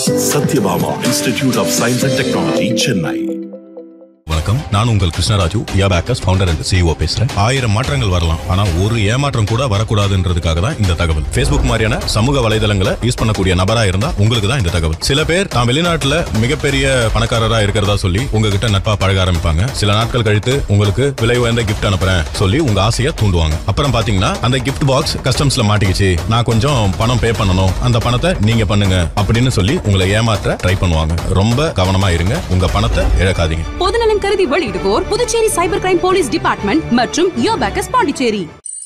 Satyabama Institute of Science and Technology, Chennai. வணக்கம் நான் உங்கள் கிருஷ்ணராஜு யாபேக்கஸ் ஃபவுண்டர் அண்ட் சிஇஓ பேசுறேன் ஆயிரம் மாற்றங்கள் வரலாம் ஆனா ஒரு ஏமாற்றம் கூட வரக்கூடாதுன்றதுக்காக தான் இந்த தகவல் Facebook மாதிரியான சமூக வலைதளங்களை யூஸ் பண்ணக்கூடிய நபரா இருந்தா உங்களுக்கு தான் இந்த தகவல் சில பேர் தான் வெளிநாட்டுல மிகப்பெரிய பணக்காரரா இருக்கிறதா சொல்லி உங்ககிட்ட நட்பா பழக ஆரம்பிப்பாங்க சில நாட்கள் கழித்து உங்களுக்கு விலை உயர்ந்த கிஃப்ட் அனுப்புறேன் சொல்லி உங்க ஆசையை தூண்டுவாங்க அப்புறம் பாத்தீங்கன்னா அந்த கிஃப்ட் பாக்ஸ் கஸ்டம்ஸ்ல மாட்டிக்கிச்சு நான் கொஞ்சம் பணம் பே பண்ணணும் அந்த பணத்தை நீங்க பண்ணுங்க அப்படின்னு சொல்லி உங்களை ஏமாற்ற ட்ரை பண்ணுவாங்க ரொம்ப கவனமா இருங்க உங்க பணத்தை இழக்காதீங்க பொதுநலன் கருதி வெளியிடுவோர் Puducherry cyber crime police department மற்றும் யோபேக்கஸ் பாண்டிச்சேரி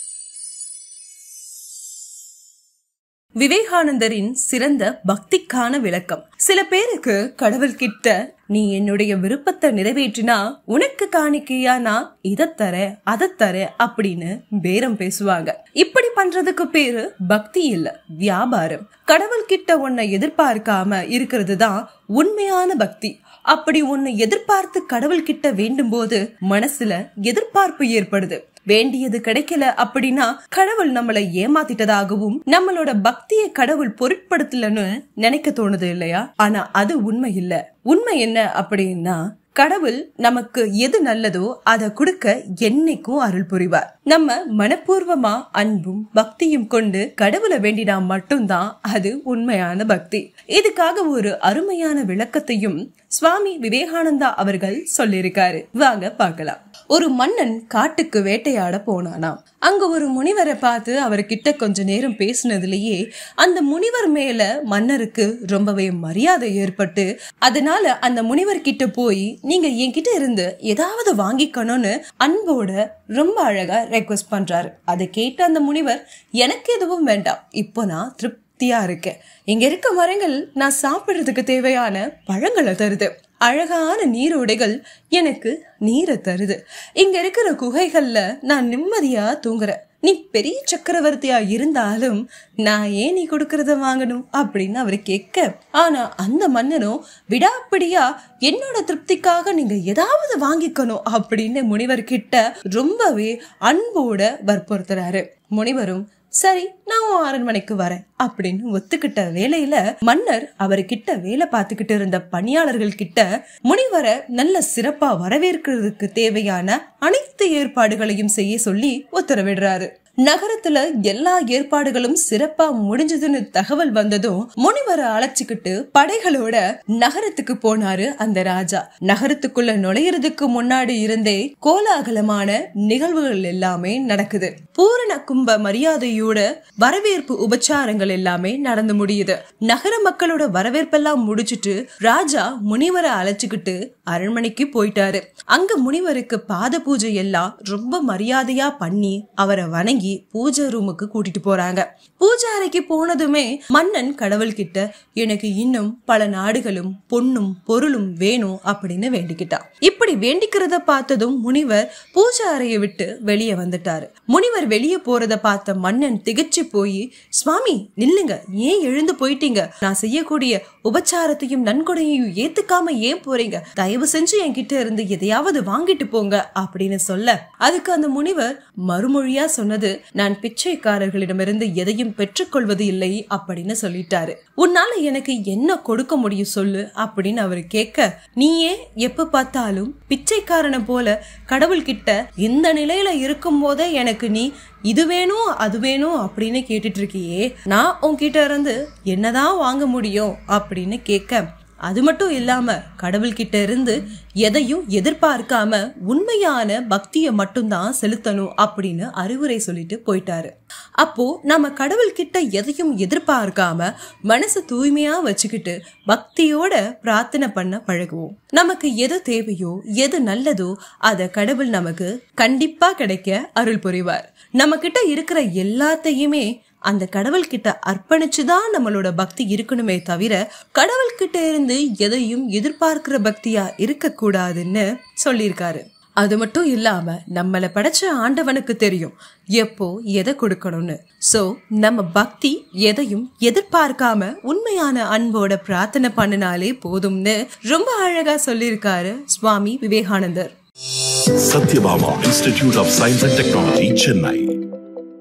விவேகானந்தரின் சிறந்த பக்திக்கான விளக்கம் சில பேருக்கு கடவுள் கிட்ட நீ என்னுடைய விருப்பத்தை நிறைவேற்றினா உனக்கு காணிக்கையா நான் இதை தர அதை தர அப்படின்னு பேரம் பேசுவாங்க இப்படி பண்றதுக்கு பேரு பக்தி இல்ல வியாபாரம் கடவுள் கிட்ட உன்னை எதிர்பார்க்காம இருக்கிறது தான் உண்மையான பக்தி அப்படி ஒன்னு எதிர்பார்த்து கடவுள் கிட்ட வேண்டும் போது மனசுல எதிர்பார்ப்பு ஏற்படுது வேண்டியது கிடைக்கல அப்படின்னா கடவுள் நம்மளை ஏமாத்திட்டதாகவும் நம்மளோட பக்திய கடவுள் பொருட்படுத்தலன்னு நினைக்க தோணுது இல்லையா ஆனா அது உண்மை இல்ல உண்மை என்ன அப்படின்னா கடவுள் நமக்கு எது நல்லதோ அதை கொடுக்க என்னைக்கும் அருள் புரிவார் நம்ம மனப்பூர்வமா அன்பும் பக்தியும் கொண்டு கடவுளை வேண்டினா மட்டும்தான் அது உண்மையான பக்தி இதுக்காக ஒரு அருமையான விளக்கத்தையும் சுவாமி விவேகானந்தா அவர்கள் சொல்லியிருக்காரு வாங்க பார்க்கலாம் ஒரு மன்னன் காட்டுக்கு வேட்டையாட போனானாம் அங்க ஒரு முனிவரை பார்த்து அவர்கிட்ட கொஞ்ச நேரம் பேசினதுலயே அந்த முனிவர் மேல மன்னருக்கு ரொம்பவே மரியாதை ஏற்பட்டு அதனால அந்த முனிவர் கிட்ட போய் நீங்க என்கிட்ட இருந்து ஏதாவது வாங்கிக்கணும்னு அன்போட ரொம்ப அழகா ரெக்வஸ்ட் பண்றாரு அதை கேட்ட அந்த முனிவர் எனக்கு எதுவும் வேண்டாம் இப்போ நான் திருப்தியா இருக்கேன் இங்க இருக்க மரங்கள் நான் சாப்பிடுறதுக்கு தேவையான பழங்களை தருது அழகான நீரோடைகள் எனக்கு நீரை தருது இங்க இருக்கிற குகைகள்ல நான் நிம்மதியா தூங்குறேன் நீ பெரிய சக்கரவர்த்தியா இருந்தாலும் நான் ஏன் நீ கொடுக்கறத வாங்கணும் அப்படின்னு அவர் கேட்க ஆனா அந்த மன்னனும் விடாப்பிடியா என்னோட திருப்திக்காக நீங்க ஏதாவது வாங்கிக்கணும் அப்படின்னு முனிவர் கிட்ட ரொம்பவே அன்போட வற்புறுத்துறாரு முனிவரும் சரி நான் உன் அரண்மனைக்கு வரேன் அப்படின்னு ஒத்துக்கிட்ட வேலையில மன்னர் அவர்கிட்ட வேலை பார்த்துக்கிட்டு இருந்த பணியாளர்கள் கிட்ட முனிவரை நல்ல சிறப்பா வரவேற்கிறதுக்கு தேவையான அனைத்து ஏற்பாடுகளையும் செய்ய சொல்லி உத்தரவிடுறாரு நகரத்துல எல்லா ஏற்பாடுகளும் சிறப்பா முடிஞ்சதுன்னு தகவல் வந்ததும் முனிவரை அழைச்சுக்கிட்டு படைகளோட நகரத்துக்கு போனாரு அந்த ராஜா நகரத்துக்குள்ள நுழையறதுக்கு முன்னாடி இருந்தே கோலாகலமான நிகழ்வுகள் எல்லாமே நடக்குது பூரண கும்ப மரியாதையோட வரவேற்பு உபச்சாரங்கள் எல்லாமே நடந்து முடியுது நகர மக்களோட வரவேற்பெல்லாம் முடிச்சிட்டு ராஜா முனிவரை அழைச்சுக்கிட்டு அரண்மனைக்கு போயிட்டாரு அங்க முனிவருக்கு பாத பூஜை எல்லாம் ரொம்ப மரியாதையா பண்ணி அவரை வணங்கி பூஜை ரூமுக்கு கூட்டிட்டு போறாங்க பூஜை அறைக்கு போனதுமே மன்னன் கடவுள் கிட்ட எனக்கு இன்னும் பல நாடுகளும் பொண்ணும் பொருளும் வேணும் அப்படின்னு வேண்டிக்கிட்டான் இப்படி வேண்டிக்கிறத பார்த்ததும் முனிவர் பூஜை அறையை விட்டு வெளியே வந்துட்டாரு முனிவர் வெளியே போறத பார்த்த மன்னன் திகச்சு போய் சுவாமி நில்லுங்க ஏன் எழுந்து போயிட்டீங்க நான் செய்யக்கூடிய உபச்சாரத்தையும் நன்கொடையையும் ஏத்துக்காம ஏன் போறீங்க தயவு செஞ்சு என்கிட்ட இருந்து எதையாவது வாங்கிட்டு போங்க அப்படின்னு சொல்ல அதுக்கு அந்த முனிவர் மறுமொழியா சொன்னது நான் பிச்சைக்காரர்களிடமிருந்து எதையும் பெற்றுக்கொள்வது இல்லை அப்படின்னு சொல்லிட்டாரு உன்னால எனக்கு என்ன கொடுக்க முடியும் சொல்லு அப்படின்னு அவர் கேட்க நீயே எப்ப பார்த்தாலும் பிச்சைக்காரனை போல கடவுள் கிட்ட இந்த நிலையில இருக்கும் போதே எனக்கு நீ இது வேணும் அது வேணும் அப்படின்னு கேட்டுட்டு இருக்கியே நான் உன்கிட்ட இருந்து என்னதான் வாங்க முடியும் அப்படின்னு கேட்க அது மட்டும் இல்லாம கடவுள்கிட்ட இருந்து எதையும் எதிர்பார்க்காம உண்மையான பக்தியை மட்டும்தான் செலுத்தணும் அப்படின்னு அறிவுரை சொல்லிட்டு போயிட்டாரு அப்போ நம்ம கடவுள்கிட்ட எதையும் எதிர்பார்க்காம மனசு தூய்மையா வச்சுக்கிட்டு பக்தியோட பிரார்த்தனை பண்ண பழகுவோம் நமக்கு எது தேவையோ எது நல்லதோ அத கடவுள் நமக்கு கண்டிப்பா கிடைக்க அருள் புரிவார் நம்ம கிட்ட இருக்கிற எல்லாத்தையுமே அந்த கடவுள் கிட்ட அர்ப்பணிச்சுதான் நம்மளோட பக்தி இருக்கணுமே தவிர கடவுள் கிட்ட இருந்து எதையும் எதிர்பார்க்கிற பக்தியா இருக்க கூடாதுன்னு சொல்லியிருக்காரு அது மட்டும் இல்லாம நம்மள படைச்ச ஆண்டவனுக்கு தெரியும் எப்போ எதை கொடுக்கணும்னு சோ நம்ம பக்தி எதையும் எதிர்பார்க்காம உண்மையான அன்போட பிரார்த்தனை பண்ணினாலே போதும்னு ரொம்ப அழகா சொல்லியிருக்காரு சுவாமி விவேகானந்தர் Satyabama Institute of Science and Technology, Chennai. வணக்கம்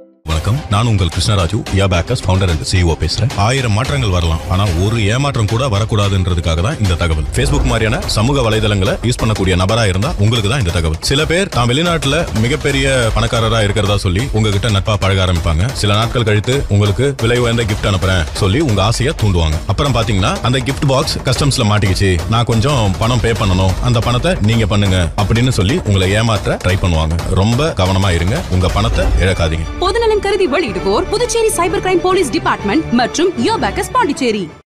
வணக்கம் நான் உங்கள் கிருஷ்ணராஜு யா பேக்கர்ஸ் ஃபவுண்டர் அண்ட் சிஓ பேசுறேன் ஆயிரம் மாற்றங்கள் வரலாம் ஆனா ஒரு ஏமாற்றம் கூட வரக்கூடாதுன்றதுக்காக தான் இந்த தகவல் ஃபேஸ்புக் மாதிரியான சமூக வலைதளங்களை யூஸ் பண்ணக்கூடிய நபரா இருந்தா உங்களுக்கு தான் இந்த தகவல் சில பேர் தான் வெளிநாட்டுல மிகப்பெரிய பணக்காரரா இருக்கிறதா சொல்லி உங்ககிட்ட நட்பா பழக ஆரம்பிப்பாங்க சில நாட்கள் கழித்து உங்களுக்கு விலை உயர்ந்த கிஃப்ட் அனுப்புறேன் சொல்லி உங்க ஆசையை தூண்டுவாங்க அப்புறம் பாத்தீங்கன்னா அந்த கிஃப்ட் பாக்ஸ் கஸ்டம்ஸ்ல மாட்டிக்கிச்சு நான் கொஞ்சம் பணம் பே பண்ணணும் அந்த பணத்தை நீங்க பண்ணுங்க அப்படின்னு சொல்லி உங்களை ஏமாற்ற ட்ரை பண்ணுவாங்க ரொம்ப கவனமா இருங்க உங்க பணத்தை இழக்காதீங்க பொதுநலன் கருதி வெளியிடுவோர் Puducherry cyber crime police department மற்றும் யோபேக்கஸ் பாண்டிச்சேரி